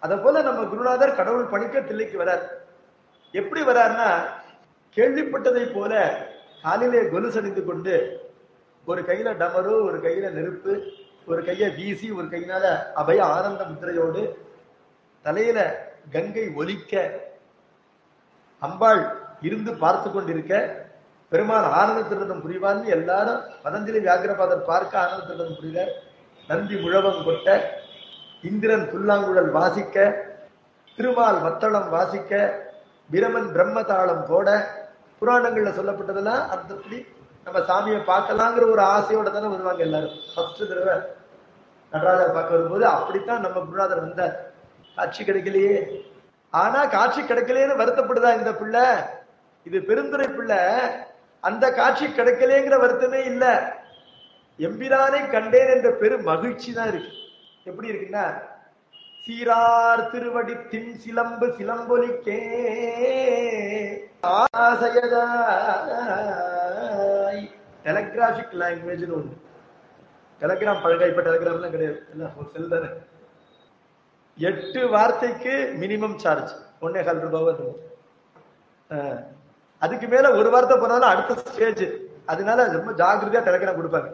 அத போல நம்ம குருநாதர் கடவுள் பணிக்க தில்லைக்கு வரார் எப்படி வரார்னா கேள்விப்பட்டதை போல காலிலே கொலுசணிந்து கொண்டு ஒரு கையில டமரு ஒரு கையில நெருப்பு ஒரு கைய வீசி ஒரு கையினால அபய ஆனந்த முத்திரையோடு தலையில கங்கை ஒலிக்க அம்பாள் இருந்து பார்த்து கொண்டிருக்க பெருமாள் ஆனந்த திருடம் புரிவான்னு எல்லாரும் பதஞ்சலி வியாகிரபாதர் பார்க்க ஆனந்த திருடம் புரிவார் நந்தி முழவம் கொட்ட இந்திரன் புல்லாங்குழல் வாசிக்க திருமால் மத்தளம் வாசிக்க பிரமன் பிரம்மதாளம் போட புராணங்கள்ல சொல்லப்பட்டதெல்லாம் அந்தபடி நம்ம சாமியை பார்க்கலாங்கிற ஒரு ஆசையோட தானே வருவாங்க எல்லாரும் ஃபர்ஸ்ட் தடவை நடராஜர் பார்க்க வரும்போது அப்படித்தான் நம்ம குருநாதர் வந்தார் காட்சி கிடைக்கலையே ஆனா காட்சி கிடைக்கலையேன்னு வருத்தப்படுதா இந்த பிள்ளை இது பெருந்துரை பிள்ளை அந்த காட்சி கிடைக்கலேங்கிற வருத்தமே இல்ல எம்பிரானை கண்டேன் என்ற பெரும் மகிழ்ச்சி தான் இருக்கு எப்படி இருக்குன்னா சீரார் திருவடி தின் சிலம்பு சிலம்பொலிக்கே ஆசையதாய் டெலகிராபிக் லாங்குவேஜ்னு ஒண்ணு டெலகிராம் பழக இப்ப டெலகிராம்லாம் கிடையாது எல்லாம் செல் தானே எட்டு வார்த்தைக்கு மினிமம் சார்ஜ் ஒன்னே கால் ரூபாவா இருக்கும் அஹ், அதுக்கு மேல ஒரு வார்த்தை போனாலும் அடுத்த ஸ்டேஜ் அதனால ரொம்ப ஜாக்கிரதையா டெலகிராம் கொடுப்பாங்க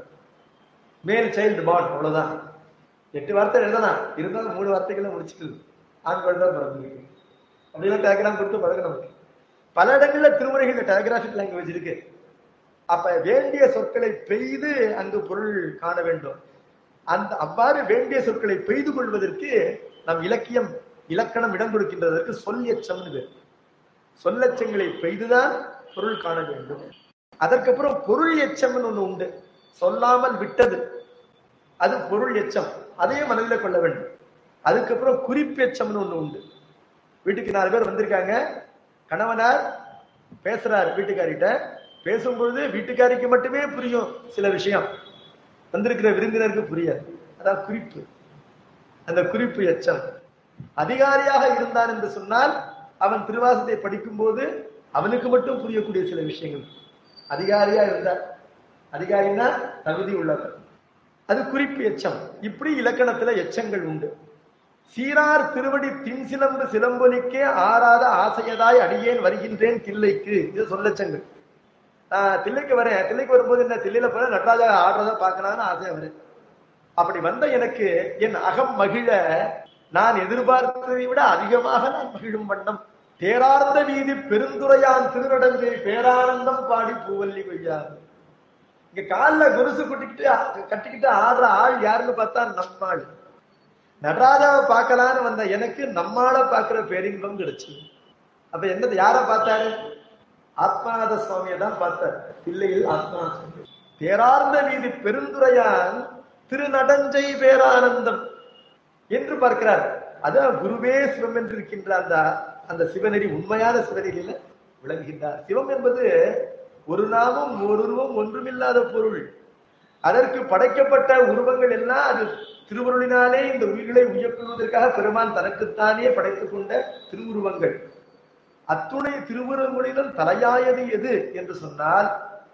மேல் சைல்டு பாண்ட் அவ்வளவுதான் எட்டு வார்த்தை எழுதலாம் இருந்தாலும் மூணு வார்த்தைகளை முடிச்சுட்டு ஆண் குழந்தை பிறந்திருக்கு அப்படிலாம் டெலகிராம் கொடுத்து பழக நமக்கு பல இடங்கள்ல திருமுறைகள்ல டெலகிராபிக் லாங்குவேஜ் இருக்கு அப்ப வேண்டிய சொற்களை பெய்து அங்கு பொருள் காண வேண்டும் அந்த அவ்வாறு வேண்டிய சொற்களை பெய்து கொள்வதற்கு நம் இலக்கியம் இலக்கணம் இடம் கொடுக்கின்றதற்கு சொல் எச்சம்னு பேர் சொல்லச்சங்களை பெய்துதான் பொருள் காண வேண்டும் அதற்கப்புறம் பொருள் எச்சம்னு ஒண்ணு உண்டு சொல்லாமல் விட்டது அது பொருள் எச்சம் அதையும் மனதில் கொள்ள வேண்டும் அதுக்கப்புறம் குறிப்பெச்சம்னு ஒண்ணு உண்டு வீட்டுக்கு நாலு பேர் வந்திருக்காங்க கணவனார் பேசுறார் வீட்டுக்காரிட்ட பேசும்பொழுது வீட்டுக்காரிக்கு மட்டுமே புரியும் சில விஷயம் வந்திருக்கிற விருந்தினருக்கு புரியாது அதான் குறிப்பு அந்த குறிப்பு எச்சம் அதிகாரியாக இருந்தான் என்று சொன்னால் அவன் திருவாசத்தை படிக்கும் போது அவனுக்கு மட்டும் புரியக்கூடிய சில விஷயங்கள் அதிகாரியா இருந்தார் அதிகாரினா தகுதி உள்ளவர் அது குறிப்பு எச்சம் இப்படி இலக்கணத்துல எச்சங்கள் உண்டு சீரார் திருவடி தின் சிலம்பு சிலம்பொலிக்கே ஆறாத ஆசையதாய் அடியேன் வருகின்றேன் தில்லைக்கு இது சொல்லச்சங்கள் நான் தில்லைக்கு வரேன் தில்லைக்கு வரும்போது என்ன தில்லையில போற நடராஜா ஆடுறத பார்க்கலாம்னு ஆசையா வரேன் அப்படி வந்த எனக்கு என் அகம் மகிழ நான் எதிர்பார்த்ததை விட அதிகமாக நான் மகிழும் வண்ணம் தேரார்ந்த வீதி பெருந்துரையான் திருநடங்கை பேரானந்தம் பாடி பூவல்லி கொய்யாது இங்க கால்ல குருசு குட்டிக்கிட்டு கட்டிக்கிட்டு ஆடுற ஆள் யாருன்னு பார்த்தா நம்மாள் நடராஜாவை பார்க்கலான்னு வந்த எனக்கு நம்மால பார்க்கிற பேரின்பம் கிடைச்சு அப்ப எந்த யார பார்த்தாரு ஆத்மாநாத சுவாமியை தான் பார்த்தார் இல்லையில் ஆத்மாநாத சுவாமி பேரார்ந்த வீதி பெருந்துரையான் திருநடஞ்சை பேரானந்தம் என்று பார்க்கிறார் அதான் குருவே சிவம் என்று இருக்கின்ற அந்த அந்த சிவநெறி உண்மையான சிவநெறியில விளங்குகின்றார் சிவம் என்பது ஒரு நாமம் ஓருருவம் ஒன்றுமில்லாத பொருள் அதற்கு படைக்கப்பட்ட உருவங்கள் எல்லாம் அது திருவருளினாலே இந்த உயிர்களை உயர்த்துவதற்காக பெருமான் தனக்குத்தானே படைத்துக் கொண்ட திருவுருவங்கள் அத்துணை திருவுருவங்களிலும் தலையாயது எது என்று சொன்னால்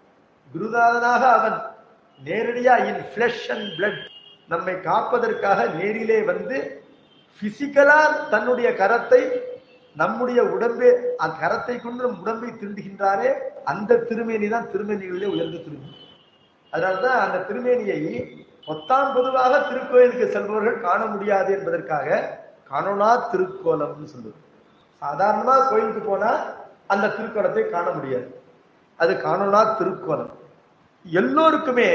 குருநாதனாக அவன் நேரடியா இன் ஃபிளஷ் அண்ட் பிளட் நம்மை காப்பதற்காக நேரிலே வந்து பிசிக்கலா தன்னுடைய கரத்தை நம்முடைய உடம்பே அந்த கரத்தை கொண்டு நம் உடம்பை திருண்டுகின்றாரே அந்த திருமேனி தான் திருமேனிகளிலே உயர்ந்த திருமேனி அதனால்தான் அந்த திருமேனியை பொத்தாம் பொதுவாக திருக்கோயிலுக்கு செல்பவர்கள் காண முடியாது என்பதற்காக காணொனா திருக்கோலம்னு சொல்லுது சாதாரணமா கோயிலுக்கு போனா அந்த திருக்கோலத்தை காண முடியாது அது காணொனா திருக்கோலம் எல்லோருக்குமே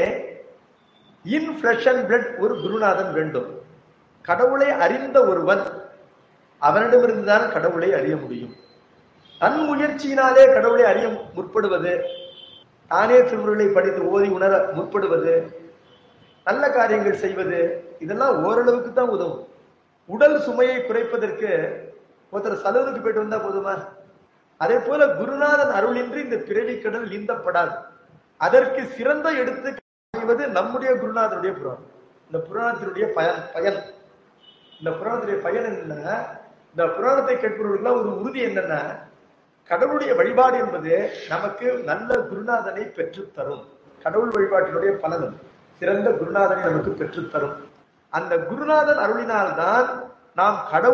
இன் ஃபிளஷ் அண்ட் பிளட் ஒரு குருநாதன் வேண்டும் கடவுளை அறிந்த ஒருவன் அவனிடமிருந்துதான் கடவுளை அறிய முடியும் தன் முயற்சியினாலே கடவுளை அறிய முற்படுவது தானே திருமுறைகளை படித்து ஓதி உணர முற்படுவது நல்ல காரியங்கள் செய்வது இதெல்லாம் ஓரளவுக்கு தான் உதவும் உடல் சுமையை குறைப்பதற்கு ஒருத்தர் சலூருக்கு போயிட்டு வந்தா போதுமா அதே போல குருநாதன் அருளின்றி இந்த பிறவி கடல் நீந்தப்படாது அதற்கு சிறந்த எடுத்து காட்டுவது நம்முடைய குருநாதனுடைய புராணம் இந்த புராணத்தினுடைய பயன் பயன் இந்த புராணத்துடைய பயன் என்னன்னா இந்த புராணத்தை கேட்பவர்களுக்குலாம் ஒரு உறுதி என்னன்னா கடவுளுடைய வழிபாடு என்பது நமக்கு நல்ல குருநாதனை பெற்றுத் தரும் கடவுள் வழிபாட்டினுடைய பலன் சிறந்த குருநாதனை நமக்கு பெற்றுத் தரும் அந்த குருநாதன் அருளினால்தான் நாம் கடவுள்